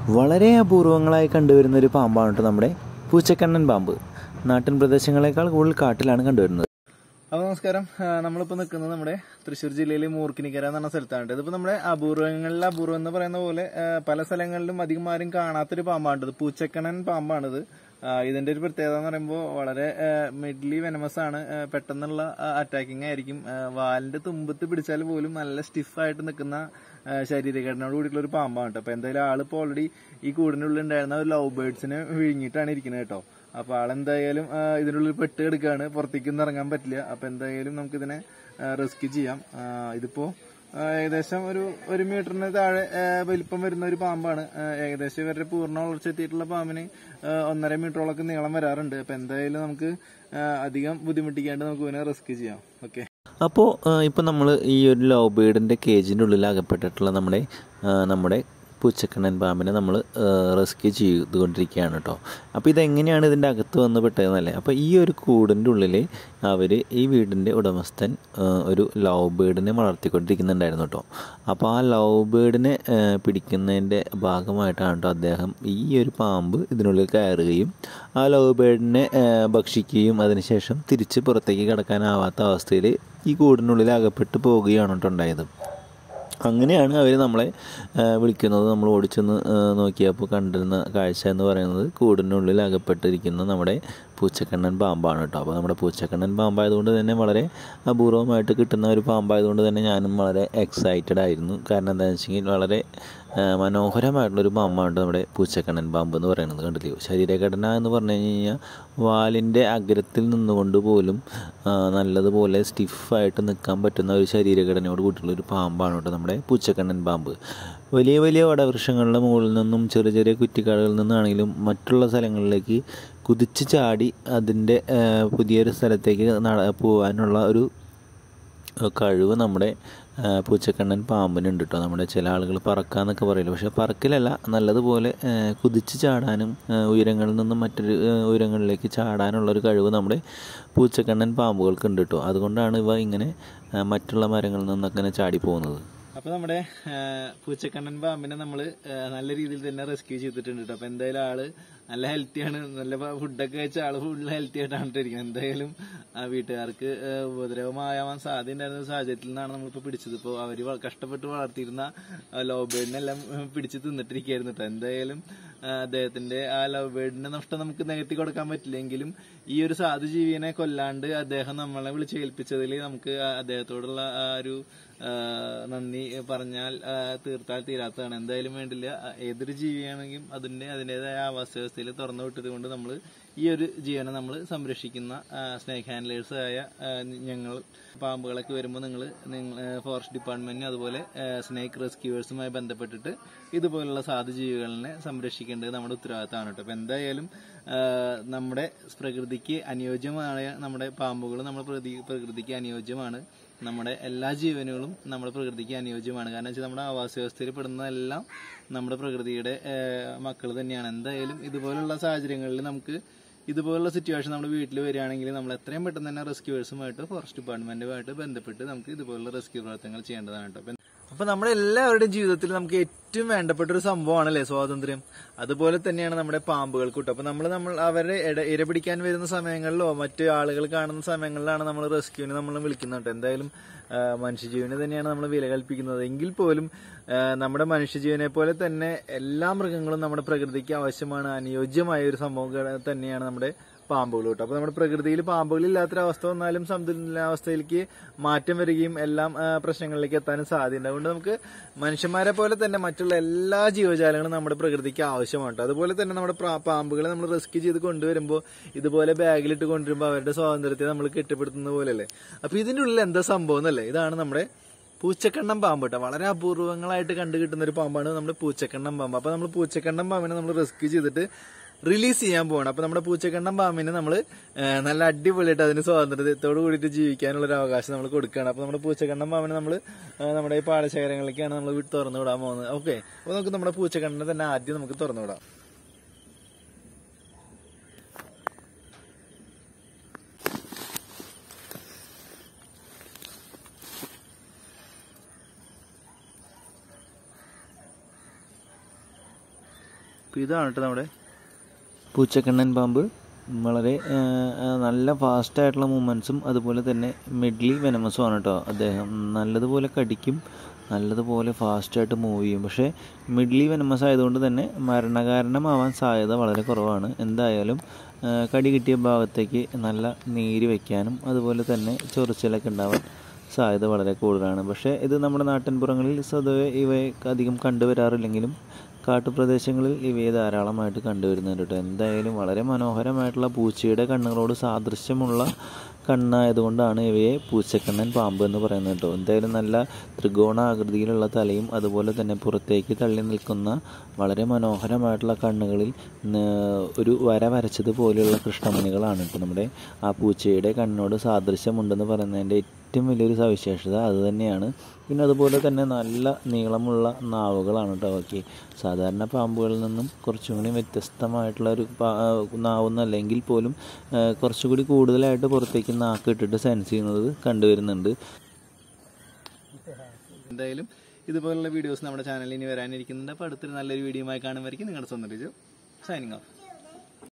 വളരെ അപൂർവങ്ങളായി കണ്ടുവരുന്ന ഒരു പാമ്പാണ് കേട്ടോ നമ്മുടെ പൂച്ചക്കണ്ണൻ പാമ്പ് നാട്ടിൻ പ്രദേശങ്ങളെക്കാൾ കൂടുതൽ കാട്ടിലാണ് കണ്ടുവരുന്നത് അപ്പോൾ നമസ്കാരം ആ, നമ്മളിപ്പോൾ നിൽക്കുന്നത് നമ്മുടെ തൃശ്ശൂർ ജില്ലയിലെ മൂർക്കിനിക്കര എന്ന് പറഞ്ഞ സ്ഥലത്താണ് ഇതിപ്പോൾ നമ്മുടെ അപൂർവങ്ങളിൽ അപൂർവം എന്ന് പറയുന്ന പോലെ ആ, പല സ്ഥലങ്ങളിലും അധികം ആരും കാണാത്തൊരു പാമ്പാണ് ഇത് പൂച്ചക്കണ്ണൻ പാമ്പാണിത് ആ, ഇതിന്റെ ഒരു പ്രത്യേകത എന്ന് പറയുമ്പോൾ വളരെ മിഡ്ലി വെനമസ് ആണ് ആ, പെട്ടെന്നുള്ള അറ്റാക്കിംഗ് ആയിരിക്കും ആ, വാലിന്റെ തുമ്പത്ത് പിടിച്ചാൽ പോലും നല്ല സ്റ്റിഫായിട്ട് നിൽക്കുന്ന ആ, ശരീരഘടനയോട് കൂടിയിട്ടുള്ള ഒരു പാമ്പാണ് കേട്ടോ അപ്പൊ എന്തായാലും ആളിപ്പോൾ ഓൾറെഡി ഈ കൂടിനുള്ളിൽ ഉണ്ടായിരുന്ന ഒരു ലവ് ബേർഡ്സിനെ വിഴുങ്ങിയിട്ടാണ് ഇരിക്കുന്നത് കേട്ടോ അപ്പൊ ആളെന്തായാലും ആ, ഇതിനുള്ളിൽ പെട്ട് കിടക്കുകയാണ് പുറത്തേക്കൊന്നും ഇറങ്ങാൻ പറ്റില്ല അപ്പൊ എന്തായാലും നമുക്കിതിനെ റെസ്ക്യൂ ചെയ്യാം ആ, ഇതിപ്പോ ആ, ഏകദേശം ഒരു ഒരു മീറ്ററിന് താഴെ ആ, വലിപ്പം വരുന്ന ഒരു പാമ്പാണ് ആ, ഏകദേശം ഇവരുടെ പൂർണ്ണ വളർച്ച എത്തിയിട്ടുള്ള പാമ്പിന് ആ, ഒന്നര മീറ്ററോളൊക്കെ നീളം വരാറുണ്ട് അപ്പൊ എന്തായാലും നമുക്ക് ആ, അധികം ബുദ്ധിമുട്ടിക്കാണ്ട് നമുക്ക് ഇതിനെ റെസ്ക്യൂ ചെയ്യാം ഓക്കെ അപ്പോൾ ഇപ്പോൾ നമ്മൾ ഈ ഒരു ലവ് ബേർഡിൻ്റെ കേജിൻ്റെ ഉള്ളിൽ അകപ്പെട്ടിട്ടുള്ള നമ്മുടെ ആ, നമ്മുടെ പൂച്ചക്കണ്ണൻ പാമ്പിനെ നമ്മൾ റെസ്ക്യൂ ചെയ്തുകൊണ്ടിരിക്കുകയാണ് കേട്ടോ അപ്പോൾ ഇതെങ്ങനെയാണ് ഇതിൻ്റെ അകത്ത് വന്ന് പെട്ടതെന്നല്ലേ അപ്പോൾ ഈ ഒരു കൂടിൻ്റെ ഉള്ളിൽ അവർ ഈ വീടിൻ്റെ ഉടമസ്ഥൻ ആ, ഒരു ലവ് ബേർഡിനെ വളർത്തിക്കൊണ്ടിരിക്കുന്നുണ്ടായിരുന്നു കേട്ടോ അപ്പോൾ ആ ലവ് ബേർഡിനെ ആ, പിടിക്കുന്നതിൻ്റെ ഭാഗമായിട്ടാണ് കേട്ടോ അദ്ദേഹം ഈ ഒരു പാമ്പ് ഇതിനുള്ളിൽ കയറുകയും ആ ലവ് ബേർഡിനെ ആ, ഭക്ഷിക്കുകയും അതിനുശേഷം തിരിച്ച് പുറത്തേക്ക് കിടക്കാനാവാത്ത അവസ്ഥയിൽ ഈ കൂടിനുള്ളിൽ അകപ്പെട്ട് പോവുകയാണ് കേട്ടോ ഉണ്ടായത് അങ്ങനെയാണ് അവർ നമ്മളെ ആ, വിളിക്കുന്നത് നമ്മൾ ഓടിച്ചെന്ന് ആ, നോക്കിയപ്പോൾ കണ്ടിരുന്ന കാഴ്ച എന്ന് പറയുന്നത് കൂടിനുള്ളിൽ അകപ്പെട്ടിരിക്കുന്ന നമ്മുടെ പൂച്ചക്കണ്ണൻ പാമ്പാണ് കേട്ടോ അപ്പോൾ നമ്മുടെ പൂച്ചക്കണ്ണൻ പാമ്പായതുകൊണ്ട് തന്നെ വളരെ അപൂർവമായിട്ട് കിട്ടുന്ന ഒരു പാമ്പായതുകൊണ്ട് തന്നെ ഞാനും വളരെ എക്സൈറ്റഡ് ആയിരുന്നു കാരണം എന്താണെന്ന് വെച്ചെങ്കിൽ വളരെ ആ, മനോഹരമായിട്ടുള്ളൊരു പാമ്പാണ് നമ്മുടെ പൂച്ചക്കണ്ണൻ പാമ്പ് എന്ന് പറയുന്നത് കണ്ടില്ലയോ ശരീരഘടന എന്ന് പറഞ്ഞു കഴിഞ്ഞ് കഴിഞ്ഞാൽ വാലിൻ്റെ അഗ്രത്തിൽ നിന്നുകൊണ്ട് പോലും ആ, നല്ലതുപോലെ സ്റ്റിഫായിട്ട് നിൽക്കാൻ പറ്റുന്ന ഒരു ശരീരഘടനയോട് കൂട്ടിയുള്ള ഒരു പാമ്പാണ് കേട്ടോ നമ്മുടെ പൂച്ചക്കണ്ണൻ പാമ്പ് വലിയ വലിയ വടവൃക്ഷങ്ങളുടെ മുകളിൽ നിന്നും ചെറിയ ചെറിയ കുറ്റിക്കാടുകളിൽ നിന്നാണെങ്കിലും മറ്റുള്ള സ്ഥലങ്ങളിലേക്ക് കുതിച്ച് ചാടി അതിൻ്റെ ആ, പുതിയൊരു സ്ഥലത്തേക്ക് നട പോകാനുള്ള ഒരു കഴിവ് നമ്മുടെ ആ, പൂച്ചക്കണ്ണൻ പാമ്പിനുണ്ട് കേട്ടോ നമ്മുടെ ചില ആളുകൾ പറക്കാന്നൊക്കെ പറയില്ല പക്ഷേ പറക്കലല്ല നല്ലതുപോലെ ആ, കുതിച്ച് ചാടാനും ആ, ഉയരങ്ങളിൽ നിന്നും മറ്റൊരു ആ, ഉയരങ്ങളിലേക്ക് ചാടാനുള്ള ഒരു കഴിവ് നമ്മുടെ പൂച്ചക്കണ്ണൻ പാമ്പുകൾക്ക് ഉണ്ട് കേട്ടോ അതുകൊണ്ടാണ് ഇവ ഇങ്ങനെ ആ, മറ്റുള്ള മരങ്ങളിൽ നിന്നൊക്കെ ഇങ്ങനെ ചാടി പോകുന്നത് അപ്പൊ നമ്മുടെ ആ, പൂച്ചക്കണ്ണൻ പാമ്പിനെ നമ്മള് ആ, നല്ല രീതിയിൽ തന്നെ റെസ്ക്യൂ ചെയ്തിട്ടുണ്ട് കേട്ടോ അപ്പൊ എന്തായാലും ആള് നല്ല ഹെൽത്തിയാണ് നല്ല ഫുഡൊക്കെ കഴിച്ച ആള് ഫുൾ ഹെൽത്തി ആയിട്ടാണ് ഇരിക്കുന്നത് എന്തായാലും ആ വീട്ടുകാർക്ക് ആ, ഉപദ്രവമായാവാൻ സാധ്യത ഉണ്ടായിരുന്ന ഒരു സാഹചര്യത്തിൽ നിന്നാണ് നമ്മളിപ്പോ പിടിച്ചത് ഇപ്പോൾ അവര് വ- കഷ്ടപ്പെട്ട് വളർത്തിയിരുന്ന ലവ് ബേർഡിനെല്ലാം പിടിച്ച് തിന്നിട്ടിരിക്കുകയായിരുന്നു കേട്ടോ എന്തായാലും ആ, അദ്ദേഹത്തിന്റെ ആ ലവ് ബേർഡിന്റെ നഷ്ടം നമുക്ക് നികത്തി കൊടുക്കാൻ പറ്റില്ലെങ്കിലും ഈ ഒരു സാധു ജീവിനെ കൊല്ലാണ്ട് അദ്ദേഹം നമ്മളെ വിളിച്ച് ഏൽപ്പിച്ചതിൽ നമുക്ക് ആ അദ്ദേഹത്തോടുള്ള ആ ഒരു ആ, നന്ദി പറഞ്ഞാൽ ആ, തീർത്താൽ തീരാത്തതാണ് എന്തായാലും വേണ്ടില്ല ആ, ഏതൊരു ജീവിയാണെങ്കിലും അതിന്റെ അതിൻ്റെതായ ആവാസ വ്യവസ്ഥയിൽ തുറന്നു വിട്ടത് കൊണ്ട് നമ്മൾ ഈ ഒരു ജീവനെ നമ്മൾ സംരക്ഷിക്കുന്ന സ്നേക് ഹാൻഡ്ലേഴ്സ് ആയ ആ, ഞങ്ങൾ പാമ്പുകളൊക്കെ വരുമ്പോൾ നിങ്ങൾ ഫോറസ്റ്റ് ഡിപ്പാർട്ട്മെന്റിന് അതുപോലെ സ്നേക്ക് റെസ്ക്യൂവേഴ്സുമായി ബന്ധപ്പെട്ടിട്ട് ഇതുപോലുള്ള സാധു ജീവികളിനെ സംരക്ഷിക്കേണ്ടത് നമ്മുടെ ഉത്തരവാദിത്തമാണ് കേട്ടോ അപ്പൊ എന്തായാലും ആ, നമ്മുടെ പ്രകൃതിക്ക് അനുയോജ്യമായ നമ്മുടെ പാമ്പുകൾ നമ്മുടെ പ്രകൃതി- പ്രകൃതിക്ക് അനുയോജ്യമാണ് നമ്മുടെ എല്ലാ ജീവനുകളും നമ്മുടെ പ്രകൃതിക്ക് അനുയോജ്യമാണ് കാരണം വെച്ചാൽ നമ്മുടെ ആവാസ വ്യവസ്ഥയിൽ പെടുന്നതെല്ലാം നമ്മുടെ പ്രകൃതിയുടെ മക്കൾ തന്നെയാണ് എന്തായാലും ഇതുപോലുള്ള സാഹചര്യങ്ങളിൽ നമുക്ക് ഇതുപോലുള്ള സിറ്റുവേഷൻ നമ്മുടെ വീട്ടിൽ വരികയാണെങ്കിൽ നമ്മൾ എത്രയും പെട്ടെന്ന് തന്നെ റെസ്ക്യൂവേഴ്സുമായിട്ട് ഫോറസ്റ്റ് ഡിപ്പാർട്ട്മെന്റുമായിട്ട് ബന്ധപ്പെട്ട് നമുക്ക് ഇതുപോലുള്ള റെസ്ക്യൂ പ്രവർത്തനങ്ങൾ ചെയ്യേണ്ടതാണ് കേട്ടോ അപ്പൊ അപ്പൊ നമ്മുടെ എല്ലാവരുടെയും ജീവിതത്തിൽ നമുക്ക് ഏറ്റവും വേണ്ടപ്പെട്ട ഒരു സംഭവമാണല്ലേ സ്വാതന്ത്ര്യം അതുപോലെ തന്നെയാണ് നമ്മുടെ പാമ്പുകൾക്ക് കേട്ടോ അപ്പൊ നമ്മൾ നമ്മൾ അവരെ ഇട ഇര പിടിക്കാൻ വരുന്ന സമയങ്ങളിലോ മറ്റു ആളുകൾ കാണുന്ന സമയങ്ങളിലാണ് നമ്മൾ റെസ്ക്യൂവിന് നമ്മൾ വിളിക്കുന്നത് കേട്ടോ എന്തായാലും ആ, മനുഷ്യജീവന് തന്നെയാണ് നമ്മൾ വില കൽപ്പിക്കുന്നത് എങ്കിൽ പോലും ആ, നമ്മുടെ മനുഷ്യജീവനെ പോലെ തന്നെ എല്ലാ മൃഗങ്ങളും നമ്മുടെ പ്രകൃതിക്ക് ആവശ്യമാണ് അനുയോജ്യമായ ഒരു സംഭവം ക- തന്നെയാണ് നമ്മുടെ പാമ്പുകൾ കേട്ടോ അപ്പൊ നമ്മുടെ പ്രകൃതിയിൽ പാമ്പുകളില്ലാത്തൊരു അവസ്ഥ വന്നാലും സന്തുലനാവസ്ഥയിലേക്ക് മാറ്റം വരികയും എല്ലാം ആ, പ്രശ്നങ്ങളിലേക്ക് എത്താനും സാധ്യതയുണ്ട് അതുകൊണ്ട് നമുക്ക് മനുഷ്യന്മാരെ പോലെ തന്നെ മറ്റുള്ള എല്ലാ ജീവജാലങ്ങളും നമ്മുടെ പ്രകൃതിക്ക് ആവശ്യമാണ് കേട്ടോ അതുപോലെ തന്നെ നമ്മുടെ പ്രാ- പാമ്പുകളെ നമ്മൾ റെസ്ക്യൂ ചെയ്ത് കൊണ്ടുവരുമ്പോൾ ഇതുപോലെ ബാഗിലിട്ട് കൊണ്ടുവരുമ്പോൾ അവരുടെ സ്വാതന്ത്ര്യത്തെ നമ്മൾ കെട്ടിപ്പടുത്തുന്ന പോലെയല്ലേ അപ്പൊ ഇതിന്റെ ഉള്ളിൽ എന്താ സംഭവം എന്നല്ലേ ഇതാണ് നമ്മുടെ പൂച്ചക്കണ്ണം പാമ്പ് കേട്ടോ വളരെ അപൂർവങ്ങളായിട്ട് കണ്ടു കിട്ടുന്ന ഒരു പാമ്പാണ് നമ്മുടെ പൂച്ചക്കണ്ണം പാമ്പ് അപ്പൊ നമ്മൾ പൂച്ചക്കണ്ണം പാമ്പിനെ നമ്മൾ റെസ്ക്യൂ ചെയ്തിട്ട് റിലീസ് ചെയ്യാൻ പോകണം അപ്പൊ നമ്മുടെ പൂച്ചക്കണ്ണം പാമ്പിനെ നമ്മൾ നല്ല അടിപൊളിയായിട്ട് അതിന് സ്വാതന്ത്ര്യത്തോട് കൂടിയിട്ട് ജീവിക്കാനുള്ള ഒരു അവകാശം നമ്മൾ കൊടുക്കുകയാണ് അപ്പൊ നമ്മുടെ പൂച്ചക്കണ്ണം പാമ്പിനെ നമ്മൾ നമ്മുടെ ഈ പാടശേഖരങ്ങളിലേക്കാണ് നമ്മൾ വീട്ടിൽ തുറന്നു വിടാൻ പോകുന്നത് ഓക്കെ അപ്പൊ നമുക്ക് നമ്മുടെ പൂച്ചക്കണ്ണനെ തന്നെ ആദ്യം നമുക്ക് തുറന്നു വിടാം അപ്പോൾ ഇതാണ് കേട്ടോ നമ്മുടെ പൂച്ചക്കണ്ണൻ പാമ്പ് വളരെ ആ, ആ, നല്ല ഫാസ്റ്റായിട്ടുള്ള മൂവ്മെൻറ്റ്സും അതുപോലെ തന്നെ മിഡ്ലി വെനമസും ആണ് കേട്ടോ അദ്ദേഹം നല്ലതുപോലെ കടിക്കും നല്ലതുപോലെ ഫാസ്റ്റായിട്ട് മൂവ് ചെയ്യും പക്ഷേ മിഡ്ലി വെനമസ് ആയതുകൊണ്ട് തന്നെ മരണകാരണമാവാൻ സാധ്യത വളരെ കുറവാണ് എന്തായാലും ആ, കടി കിട്ടിയ ഭാഗത്തേക്ക് നല്ല നീര് വയ്ക്കാനും അതുപോലെ തന്നെ ചൊറിച്ചിലൊക്കെ ഉണ്ടാവാൻ സാധ്യത വളരെ കൂടുതലാണ് പക്ഷേ ഇത് നമ്മുടെ നാട്ടിൻപുറങ്ങളിൽ സ്വതവേ ഇവയെ അധികം കണ്ടുവരാറില്ലെങ്കിലും കാട്ടുപ്രദേശങ്ങളിൽ ഇവയെ ധാരാളമായിട്ട് കണ്ടുവരുന്നുണ്ട് കേട്ടോ എന്തായാലും വളരെ മനോഹരമായിട്ടുള്ള പൂച്ചയുടെ കണ്ണുകളോട് സാദൃശ്യമുള്ള കണ്ണായതുകൊണ്ടാണ് ഇവയെ പൂച്ചക്കണ്ണൻ പാമ്പ് എന്ന് പറയുന്നത് കേട്ടോ എന്തായാലും നല്ല ത്രികോണ ആകൃതിയിലുള്ള തലയും അതുപോലെ തന്നെ പുറത്തേക്ക് തള്ളി നിൽക്കുന്ന വളരെ മനോഹരമായിട്ടുള്ള കണ്ണുകളിൽ ന- ഒരു വര വരച്ചതുപോലെയുള്ള കൃഷ്ണമണികളാണ് ഇപ്പോൾ നമ്മുടെ ആ പൂച്ചയുടെ കണ്ണിനോട് സാദൃശ്യമുണ്ടെന്ന് പറയുന്നതിൻ്റെ ഏറ്റവും വലിയൊരു സവിശേഷത അതുതന്നെയാണ് പിന്നെ അതുപോലെ തന്നെ നല്ല നീളമുള്ള നാവുകളാണ് കേട്ടോ അവയ്ക്ക് സാധാരണ പാമ്പുകളിൽ നിന്നും കുറച്ചും കൂടി വ്യത്യസ്തമായിട്ടുള്ള ഒരു പാ- നാവൊന്നല്ലെങ്കിൽ പോലും ആ, കുറച്ചുകൂടി കൂടുതലായിട്ട് പുറത്തേക്ക് നാക്ക് ഇട്ടിട്ട് സെൻസ് ചെയ്യുന്നത് കണ്ടുവരുന്നുണ്ട് എന്തായാലും ഇതുപോലുള്ള വീഡിയോസ് നമ്മുടെ ചാനലിൽ ഇനി വരാനിരിക്കുന്നുണ്ട് അപ്പോൾ അടുത്തൊരു നല്ലൊരു വീഡിയോയുമായി കാണുമായിരിക്കും നിങ്ങളുടെ സ്വന്തം റിജു സൈനിങ് ഓഫ്